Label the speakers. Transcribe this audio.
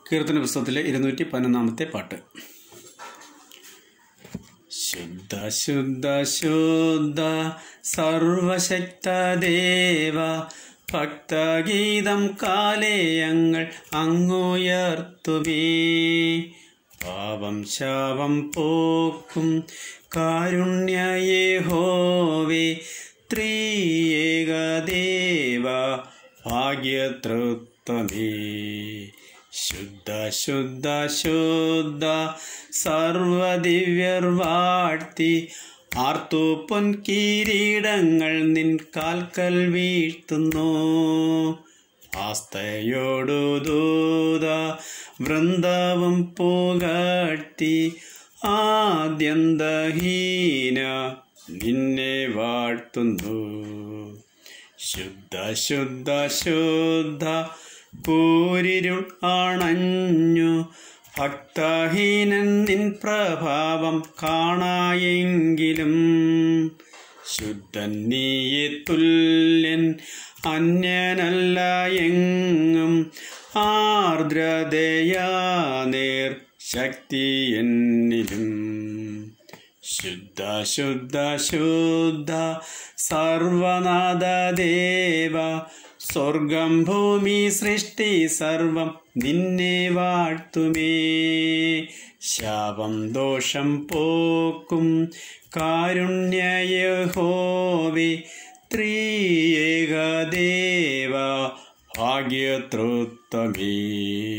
Speaker 1: കീർത്തന പുസ്തകത്തിലെ ഇരുന്നൂറ്റി പതിനൊന്നാമത്തെ പാട്ട് ശുദ്ധ ശുദ്ധ ശുദ്ധ സർവശക്ത ദേവ ഭക്തഗീതം കാലേയങ്ങൾ അങ്ങുയർത്തുമേ പാപം ശാപം പോക്കും കാരുണ്യയേഹോവേ ത്രിയേകദേവ ഭാഗ്യതൃത്വമേ ശുദ്ധ ശുദ്ധ ശുദ്ധ സർവദിവ്യർ വാഴ്ത്തി ആർത്തു പൊൻകിരീടങ്ങൾ നിൻ കാൽക്കൽ വീഴ്ത്തുന്നു ആസ്തയോടു ദൂത വൃന്ദവും പുകട്ടി ആദ്യന്തഹീന നിന്നെ വാഴ്ത്തുന്നു ശുദ്ധ ശുദ്ധ ശുദ്ധ കൂരിരുൾ അണഞ്ഞു ഭക്തഹീനൻ നിൻ പ്രഭാവം കാണായെങ്കിലും ശുദ്ധൻ നീയെ തുല്യൻ അന്യനല്ല എങ്ങും ആർദ്രതയാ നേർ ശക്തി എന്നിലും ശുദ്ധ ശുദ്ധ ശുദ്ധ സർവനാഥ ദേവ സ്വർഗം ഭൂമി സൃഷ്ടി സർവം നിന്നെ വാഴ്ത്തുമേ ശാപം ദോഷം പോക്കും കാരുണ്യയഹോവേ ത്രിയേകദേവ ഭാഗ്യതൃത്വമേ